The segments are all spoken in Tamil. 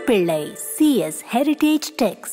பிள்ளை சிஎஸ் ஹெரிடேஜ் டெக்ஸ்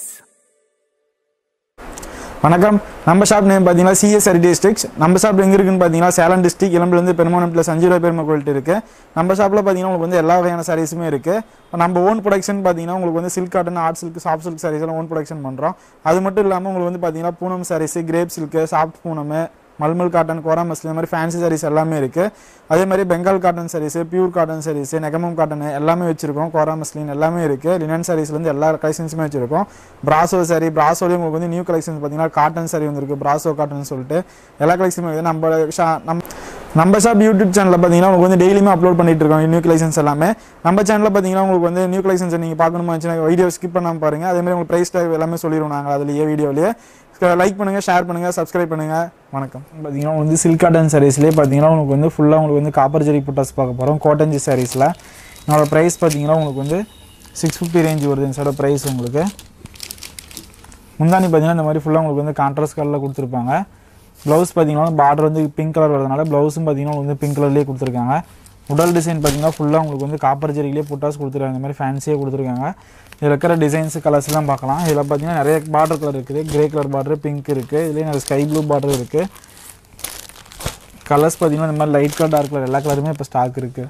வணக்கம் நம்ம ஷாப் நேம் பார்த்தீங்கன்னா சிஎஸ் ஹெரிடேஜ் டெக்ஸ் நம்ம ஷாப் எங்கே இருக்குன்னு பார்த்தீங்கன்னா சேலம் டிஸ்ட்ரிக் இளம்பிலேருந்து பெருமானம் ப்ளஸ் அஞ்சு ரூபாய் பெருமை கோல்ட்டு இருக்குது நம்ம ஷாப்பில் பார்த்தீங்கன்னா உங்களுக்கு வந்து எல்லா வகையான சாரீஸுமே இருக்குது நம்ம ஓன் ப்ரொடக்ஷன் பார்த்தீங்கன்னா உங்களுக்கு வந்து silk cotton art silk soft silk saris எல்லாம் ஓன் ப்ரொடக்ஷன் பண்ணுறோம் அது மட்டும் இல்லாமல் உங்களுக்கு வந்து பார்த்தீங்கன்னா Poonam sarees crepe silk soft Poonam mulmul cotton kora muslin இந்த மாதிரி ஃபேன்சி சாரீஸ் எல்லாமே இருக்குது அதே மாதிரி Bengal cotton sarees pure cotton sarees Negamam cotton எல்லாமே வச்சிருக்கோம் கோரா மஸ்லின் எல்லாமே இருக்குது லினன் சாரீஸ்லேருந்து எல்லா கலெக்ஷன்ஸுமே வச்சிருக்கோம் பிராசோ சாரி பிராசோலையும் உங்களுக்கு வந்து நியூ கலெக்ஷன்ஸ் பார்த்தீங்கன்னா காட்டன் சாரி வந்திருக்கு பிராசோ காட்டன் சொல்லிட்டு எல்லா கலெக்ஷனுமே இருக்குது நம்ம ஷா நம்ம நம்ம ஷாப் யூடியூப் சேனலில் பார்த்தீங்கன்னா உங்களுக்கு வந்து டெய்லியுமே அப்லோட் பண்ணிட்டு இருக்கோம் நியூ கலெக்ஷன்ஸ் எல்லாமே நம்ம சேனலில் பார்த்தீங்கன்னா உங்களுக்கு வந்து நியூ கலெக்ஷன்ஸ் நீங்கள் பார்க்கணுமா இருந்துச்சுன்னா வீடியோ ஸ்கிப் பண்ணாமல் பாருங்கள் அதே மாதிரி உங்களுக்கு ப்ரைஸ் டேக் எல்லாமே சொல்லிடுவோம் நாங்கள் அதுலேயே வீடியோலேயே லைக் பண்ணுங்கள் ஷேர் பண்ணுங்கள் சப்ஸ்கிரைப் பண்ணுங்கள் வணக்கம் பார்த்தீங்கன்னா உங்களுக்கு வந்து சில்க் காட்டன் சாரீஸ்லேயே பார்த்தீங்கன்னா உங்களுக்கு வந்து ஃபுல்லாக உங்களுக்கு வந்து காப்பர் ஜெரி புட்டாஸ் பார்க்க போகிறோம் கோட்டஞ்சி சாரீஸில் என்னோட ப்ரைஸ் பார்த்தீங்கன்னா உங்களுக்கு வந்து சிக்ஸ் ஃபிஃப்டி ரேஞ்ச் வருது இந்த சைட ப்ரைஸ் உங்களுக்கு முந்தானி பார்த்தீங்கன்னா இந்த மாதிரி ஃபுல்லாக உங்களுக்கு வந்து கான்ட்ராஸ்ட் கலரில் கொடுத்துருப்பாங்க ப்ளவுஸ் பார்த்தீங்கன்னா பார்டர் வந்து பிங்க் கலர் வரதுனால ப்ளவுஸும் பார்த்தீங்கன்னா உங்களுக்கு வந்து பிங்க் கலர்லேயே கொடுத்துருக்காங்க உடல் டிசைன் பார்த்தீங்கன்னா ஃபுல்லாக உங்களுக்கு வந்து காப்பர் ஜெரியிலே புட்டாஸ் கொடுத்துருக்காங்க இந்த மாதிரி ஃபேன்சியாக கொடுத்துருக்காங்க இதில் இருக்கிற டிசைன்ஸ் கலர்ஸ்லாம் பார்க்கலாம் இதில் பார்த்தீங்கன்னா நிறைய பார்டர் கலர் இருக்குது கிரே கலர் பார்டர் பிங்க் இருக்குது இதுலேயே நிறைய ஸ்கை ப்ளூ பார்டர் இருக்குது கலர்ஸ் பார்த்தீங்கன்னா இந்த மாதிரி லைட் கலர் டார்க் கலர் எல்லா கலருமே இப்போ ஸ்டாக் இருக்குது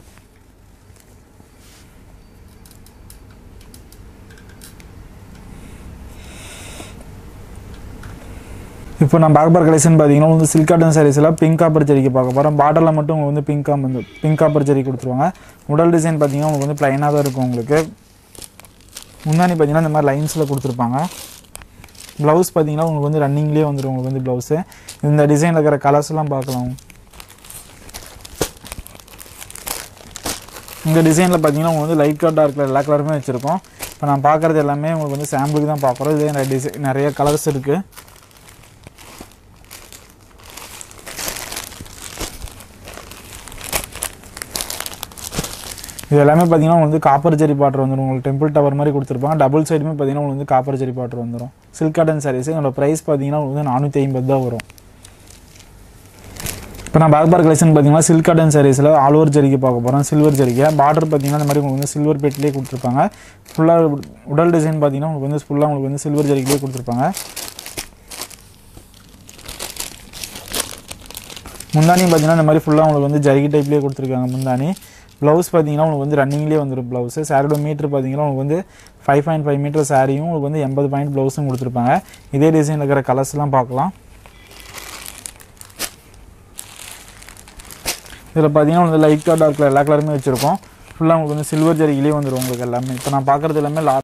இப்போ நம்ம பார்க்க போகிற கலெக்ஷன் பார்த்தீங்கன்னா வந்து சில்க் காட்டன் சாரீஸில் பிங்க் காப்பர் ஜெரிக்கு பார்க்க போகிறோம் பார்டரில் மட்டும் உங்களுக்கு வந்து பிங்க் வந்து பிங்க் காப்பர் ஜெரி கொடுத்துருவாங்க உடல் டிசைன் பார்த்தீங்கன்னா உங்களுக்கு வந்து ப்ளைனாக தான் இருக்கும் உங்களுக்கு முன்னாடி பார்த்தீங்கன்னா இந்த மாதிரி லைன்ஸில் கொடுத்துருப்பாங்க ப்ளவுஸ் பார்த்தீங்கன்னா உங்களுக்கு வந்து ரன்னிங்லேயே வந்துடும் உங்களுக்கு வந்து ப்ளவுஸு இந்த டிசைனில் இருக்கிற கலர்ஸ்லாம் பார்க்கலாம் இந்த டிசைனில் பார்த்தீங்கன்னா உங்களுக்கு வந்து லைட் கலர் டார்க் கலர் எல்லா கலருமே வச்சுருக்கோம் இப்போ நான் பார்க்குறது எல்லாமே உங்களுக்கு வந்து சாம்பிளுக்கு தான் பார்க்குறோம் இதே நிறைய டிசைன் நிறைய கலர்ஸ் இருக்குது இது எல்லாமே பார்த்தீங்கன்னா உங்களுக்கு வந்து காப்பர் ஜெரி பாட்டர் வந்துடும் உங்களுக்கு டெம்பிள் டவர் மாதிரி கொடுத்துருப்பாங்க டபுள் சைடுமே பார்த்தீங்கன்னா உங்களுக்கு வந்து காப்பர் ஜெரி பாட்டர் வந்துடும் சில்க் காட்டன் சாரீஸ் இதோட ப்ரைஸ் பார்த்தீங்கன்னா உங்களுக்கு வந்து நானூற்றி ஐம்பது தான் வரும் இப்போ நான் பாக்பார் கலெக்ஷன் பார்த்தீங்கன்னா சில்க் காட்டன் சாரீஸில் ஆல் ஓவர் ஜெரிக்கு பார்க்க போகிறோம் சில்வர் ஜெரிக்கை பார்டர் பார்த்தீங்கன்னா இந்த மாதிரி உங்களுக்கு வந்து சில்வர் பெட்லேயே கொடுத்துருப்பாங்க ஃபுல்லாக உடல் டிசைன் பார்த்தீங்கன்னா உங்களுக்கு வந்து ஃபுல்லாக உங்களுக்கு வந்து சில்வர் ஜெரிக்கிலே கொடுத்துருப்பாங்க முந்தானி பார்த்தீங்கன்னா இந்த மாதிரி ஃபுல்லாக உங்களுக்கு வந்து ஜரிகை டைப்லேயே கொடுத்துருக்காங்க முந்தானி ப்ளவுஸ் பார்த்தீங்கன்னா உங்களுக்கு வந்து ரன்னிங்லேயே வந்துடும் ப்ளவுஸு சாரியோட மீட்ரு பார்த்தீங்கன்னா உங்களுக்கு வந்து ஃபைவ் பாயிண்ட் ஃபைவ் மீட்டர் சாரியும் உங்களுக்கு வந்து எண்பது பாயிண்ட் ப்ளவுஸும் கொடுத்துருப்பாங்க இதே டிசைனில் இருக்கிற கலர்ஸ்லாம் பார்க்கலாம் இதில் பார்த்தீங்கன்னா வந்து லைட் கலர் டார்க் கலர் எல்லா கலருமே வச்சுருக்கோம் ஃபுல்லாக உங்களுக்கு வந்து சில்வர் ஜரிகிலே வந்துடும் உங்களுக்கு எல்லாமே இப்போ நான் பார்க்குறது எல்லாமே லா